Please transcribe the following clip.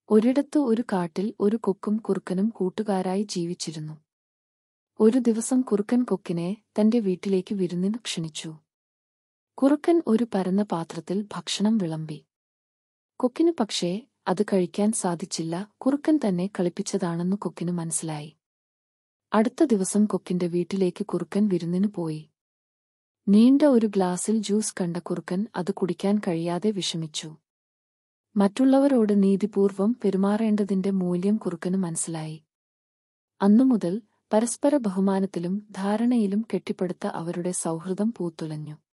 ഒരിടത്ത് ഒരു കാട്ടിൽ ഒരു കൊക്കും കുറുക്കനും കൂട്ടുകാരായി ജീവിച്ചിരുന്നു ഒരു ദിവസം കുറുക്കൻ കൊക്കിനെ തന്റെ വീട്ടിലേക്ക് വിരുന്നിന് ക്ഷണിച്ചു കുറുക്കൻ ഒരു പരന്ന പാത്രത്തിൽ ഭക്ഷണം വിളമ്പി കൊക്കിനു പക്ഷേ അത് കഴിക്കാൻ സാധിച്ചില്ല കുറുക്കൻ തന്നെ കളിപ്പിച്ചതാണെന്ന് കൊക്കിനു മനസ്സിലായി അടുത്ത ദിവസം കൊക്കിന്റെ വീട്ടിലേക്ക് കുറുക്കൻ വിരുന്നിനു പോയി നീണ്ട ഒരു ഗ്ലാസിൽ ജ്യൂസ് കണ്ട കുറുക്കൻ അത് കുടിക്കാൻ കഴിയാതെ വിഷമിച്ചു മറ്റുള്ളവരോട് നീതിപൂർവം പെരുമാറേണ്ടതിന്റെ മൂല്യം കുറുക്കന് മനസ്സിലായി അന്നുമുതൽ പരസ്പര ബഹുമാനത്തിലും ധാരണയിലും കെട്ടിപ്പടുത്ത അവരുടെ സൗഹൃദം പൂത്തുലഞ്ഞു